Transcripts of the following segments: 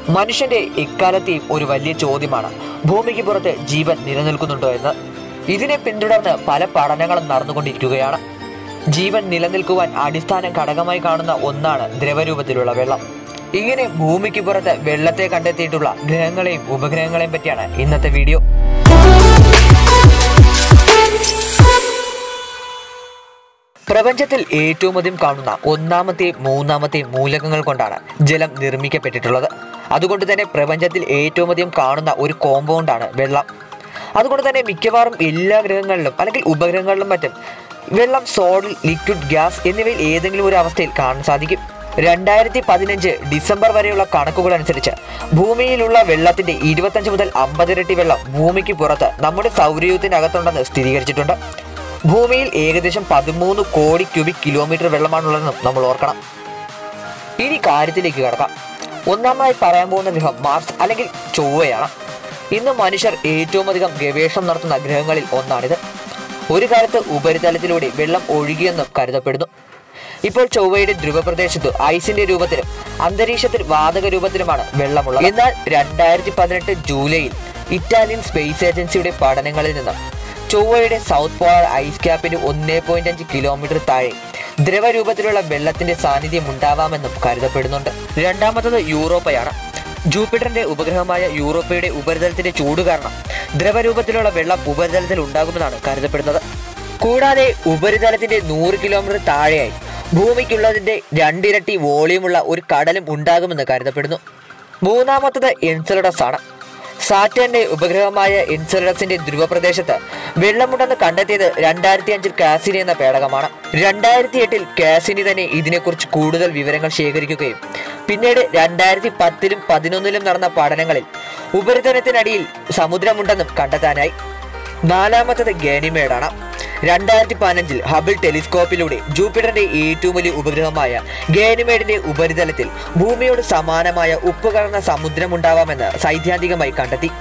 മനുഷ്യന്റെ ഇക്കാലത്തെയും ഒരു വലിയ ചോദ്യമാണ് ഭൂമിക്ക് പുറത്ത് ജീവൻ നിലനിൽക്കുന്നുണ്ടോ എന്ന് ഇതിനെ പിന്തുടർന്ന് പല പഠനങ്ങളും നടന്നുകൊണ്ടിരിക്കുകയാണ് ജീവൻ നിലനിൽക്കുവാൻ അടിസ്ഥാന ഘടകമായി കാണുന്ന ഒന്നാണ് ദ്രവരൂപത്തിലുള്ള വെള്ളം ഇങ്ങനെ ഭൂമിക്ക് പുറത്ത് വെള്ളത്തെ കണ്ടെത്തിയിട്ടുള്ള ഗ്രഹങ്ങളെയും ഉപഗ്രഹങ്ങളെയും പറ്റിയാണ് ഇന്നത്തെ വീഡിയോ പ്രപഞ്ചത്തിൽ ഏറ്റവും അധികം കാണുന്ന ഒന്നാമത്തെയും മൂന്നാമത്തെയും മൂലകങ്ങൾ കൊണ്ടാണ് ജലം നിർമ്മിക്കപ്പെട്ടിട്ടുള്ളത് അതുകൊണ്ട് തന്നെ പ്രപഞ്ചത്തിൽ ഏറ്റവും അധികം കാണുന്ന ഒരു കോമ്പൗണ്ടാണ് വെള്ളം അതുകൊണ്ട് തന്നെ മിക്കവാറും എല്ലാ ഗ്രഹങ്ങളിലും അല്ലെങ്കിൽ ഉപഗ്രഹങ്ങളിലും മറ്റും വെള്ളം സോളിഡ് ലിക്വിഡ് ഗ്യാസ് എന്നിവയിൽ ഏതെങ്കിലും ഒരു അവസ്ഥയിൽ കാണാൻ സാധിക്കും രണ്ടായിരത്തി പതിനഞ്ച് ഡിസംബർ വരെയുള്ള കണക്കുകൾ അനുസരിച്ച് ഭൂമിയിലുള്ള വെള്ളത്തിന്റെ ഇരുപത്തഞ്ച് മുതൽ അമ്പത് ഇരട്ടി വെള്ളം ഭൂമിക്ക് പുറത്ത് നമ്മുടെ സൗരയൂഥത്തിനകത്തുണ്ടെന്ന് സ്ഥിരീകരിച്ചിട്ടുണ്ട് ഭൂമിയിൽ ഏകദേശം പതിമൂന്ന് കോടി ക്യൂബിക് കിലോമീറ്റർ വെള്ളമാണുള്ളതെന്നും നമ്മൾ ഓർക്കണം ഇനി കാര്യത്തിലേക്ക് കടക്കാം ഒന്നാമതായി പറയാൻ പോകുന്ന ഗ്രഹം മാർസ് അല്ലെങ്കിൽ ചൊവ്വയാണ് ഇന്ന് മനുഷ്യർ ഏറ്റവും അധികം ഗവേഷണം നടത്തുന്ന ഗ്രഹങ്ങളിൽ ഒന്നാണിത് ഒരു കാലത്ത് ഉപരിതലത്തിലൂടെ വെള്ളം ഒഴുകിയെന്നും കരുതപ്പെടുന്നു ഇപ്പോൾ ചൊവ്വയുടെ ധ്രുവപ്രദേശത്ത് ഐസിന്റെ രൂപത്തിലും അന്തരീക്ഷത്തിൽ വാതക രൂപത്തിലുമാണ് വെള്ളമുള്ളത് എന്നാൽ രണ്ടായിരത്തി പതിനെട്ട് ജൂലൈയിൽ ഇറ്റാലിയൻ സ്പേസ് ഏജൻസിയുടെ പഠനങ്ങളിൽ നിന്നും ചൊവ്വയുടെ സൗത്ത് പോളാർ ഐസ് ക്യാപ്പിന് ഒന്നേ പോയിന്റ് അഞ്ച് കിലോമീറ്റർ താഴെ ദ്രവരൂപത്തിലുള്ള വെള്ളത്തിന്റെ സാന്നിധ്യം ഉണ്ടാവാമെന്നും കരുതപ്പെടുന്നുണ്ട് രണ്ടാമത്തത് യൂറോപ്പയാണ് ജൂപ്പിറ്ററിന്റെ ഉപഗ്രഹമായ യൂറോപ്പയുടെ ഉപരിതലത്തിന്റെ ചൂട് കാരണം ദ്രവരൂപത്തിലുള്ള വെള്ളം ഉപരിതലത്തിൽ ഉണ്ടാകുമെന്നാണ് കരുതപ്പെടുന്നത് കൂടാതെ ഉപരിതലത്തിന്റെ നൂറ് കിലോമീറ്റർ താഴെയായി ഭൂമിക്കുള്ളതിന്റെ രണ്ടിരട്ടി വോളിയമുള്ള ഒരു കടലും ഉണ്ടാകുമെന്ന് കരുതപ്പെടുന്നു മൂന്നാമത്തത് എൻസലഡസ് ആണ് സാറ്റന്റെ ഉപഗ്രഹമായ എൻസലഡസിന്റെ ധ്രുവപ്രദേശത്ത് വെള്ളമുണ്ടെന്ന് കണ്ടെത്തിയത് രണ്ടായിരത്തി അഞ്ചിൽ കാസിനി എന്ന പേടകമാണ് രണ്ടായിരത്തി എട്ടിൽ കാസിനി തന്നെ ഇതിനെക്കുറിച്ച് കൂടുതൽ വിവരങ്ങൾ ശേഖരിക്കുകയും പിന്നീട് രണ്ടായിരത്തി പത്തിലും പതിനൊന്നിലും നടന്ന പഠനങ്ങളിൽ ഉപരിതലത്തിനടിയിൽ സമുദ്രമുണ്ടെന്നും കണ്ടെത്താനായി നാലാമത്തത് ഗാനിമേഡാണ് രണ്ടായിരത്തി പതിനഞ്ചിൽ ഹബിൾ ടെലിസ്കോപ്പിലൂടെ ജൂപ്പിറ്ററിന്റെ ഏറ്റവും വലിയ ഉപഗ്രഹമായ ഗാനിമേഡിന്റെ ഉപരിതലത്തിൽ ഭൂമിയോട് സമാനമായ ഉപ്പ് കലർന്ന സമുദ്രമുണ്ടാവാമെന്ന് സൈദ്ധാന്തികമായി കണ്ടെത്തി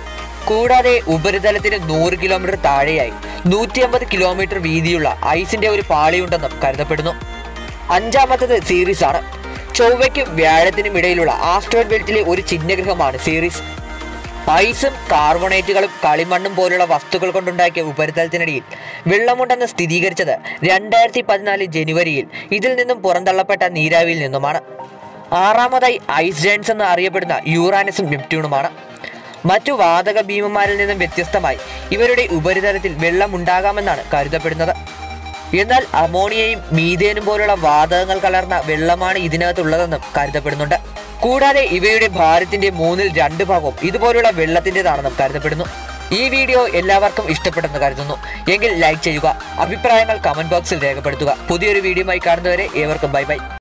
കൂടാതെ ഉപരിതലത്തിന് നൂറ് കിലോമീറ്റർ താഴെയായി നൂറ്റി അമ്പത് കിലോമീറ്റർ വീതിയുള്ള ഐസിന്റെ ഒരു പാളിയുണ്ടെന്നും കരുതപ്പെടുന്നു അഞ്ചാമത്തത് സീരീസ് ആണ് ചൊവ്വയ്ക്കും വ്യാഴത്തിനും ഇടയിലുള്ള ആസ്ട്രോയിഡ് ബെൽറ്റിലെ ഒരു ചിഹ്നഗ്രഹമാണ് സീരീസ് ഐസും കാർബണേറ്റുകളും കളിമണ്ണും പോലുള്ള വസ്തുക്കൾ കൊണ്ടുണ്ടാക്കിയ ഉപരിതലത്തിനടിയിൽ വെള്ളമുണ്ടെന്ന് സ്ഥിരീകരിച്ചത് രണ്ടായിരത്തി പതിനാല് ജനുവരിയിൽ ഇതിൽ നിന്നും പുറന്തള്ളപ്പെട്ട നീരാവിയിൽ നിന്നുമാണ് ആറാമതായി ഐസ് ജയൻസ് എന്ന് അറിയപ്പെടുന്ന യൂറാനസും നെപ്റ്റ്യൂണുമാണ് മറ്റു വാതക ഭീമന്മാരിൽ നിന്നും വ്യത്യസ്തമായി ഇവരുടെ ഉപരിതലത്തിൽ വെള്ളമുണ്ടാകാമെന്നാണ് കരുതപ്പെടുന്നത് എന്നാൽ അമോണിയയും മീഥേനും പോലുള്ള വാതകങ്ങൾ കലർന്ന വെള്ളമാണ് ഇതിനകത്തുള്ളതെന്നും കരുതപ്പെടുന്നുണ്ട് കൂടാതെ ഇവയുടെ ഭാരത്തിന്റെ മൂന്നിൽ രണ്ട് ഭാഗവും ഇതുപോലുള്ള വെള്ളത്തിൻ്റെതാണെന്നും കരുതപ്പെടുന്നു ഈ വീഡിയോ എല്ലാവർക്കും ഇഷ്ടപ്പെട്ടെന്ന് കരുതുന്നു എങ്കിൽ ലൈക്ക് ചെയ്യുക അഭിപ്രായങ്ങൾ കമന്റ് ബോക്സിൽ രേഖപ്പെടുത്തുക പുതിയൊരു വീഡിയോയുമായി കാണുന്നവരെ ഏവർക്കും ബൈ ബൈ